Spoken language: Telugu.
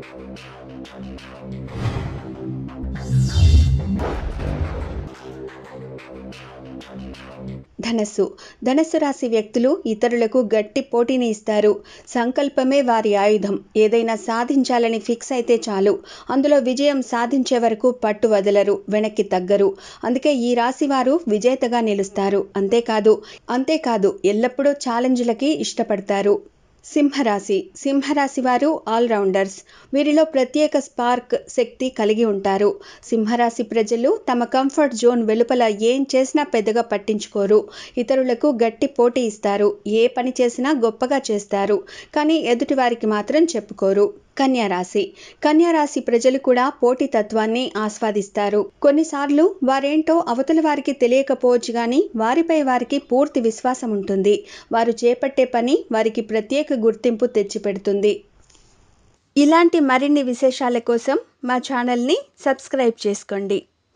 ధనస్సు ధనస్సు రాశి వ్యక్తులు ఇతరులకు గట్టి పోటీని ఇస్తారు సంకల్పమే వారి ఆయుధం ఏదైనా సాధించాలని ఫిక్స్ అయితే చాలు అందులో విజయం సాధించే వరకు పట్టు వదలరు వెనక్కి తగ్గరు అందుకే ఈ రాశి వారు విజేతగా నిలుస్తారు అంతేకాదు అంతేకాదు ఎల్లప్పుడూ ఛాలెంజ్లకి ఇష్టపడతారు సింహరాశి సింహరాశి వారు ఆల్రౌండర్స్ వీరిలో ప్రత్యేక స్పార్క్ శక్తి కలిగి ఉంటారు సింహరాశి ప్రజలు తమ కంఫర్ట్ జోన్ వెలుపల ఏం చేసినా పెద్దగా పట్టించుకోరు ఇతరులకు గట్టి పోటీ ఇస్తారు ఏ పని చేసినా గొప్పగా చేస్తారు కానీ ఎదుటి వారికి మాత్రం చెప్పుకోరు కన్యారాశి కన్యారాశి ప్రజలు కూడా పోటీతత్వాన్ని ఆస్వాదిస్తారు కొన్నిసార్లు వారేంటో అవతల వారికి తెలియకపోవచ్చు కానీ వారిపై వారికి పూర్తి విశ్వాసం ఉంటుంది వారు చేపట్టే పని వారికి ప్రత్యేక గుర్తింపు తెచ్చిపెడుతుంది ఇలాంటి మరిన్ని విశేషాల కోసం మా ఛానల్ని సబ్స్క్రైబ్ చేసుకోండి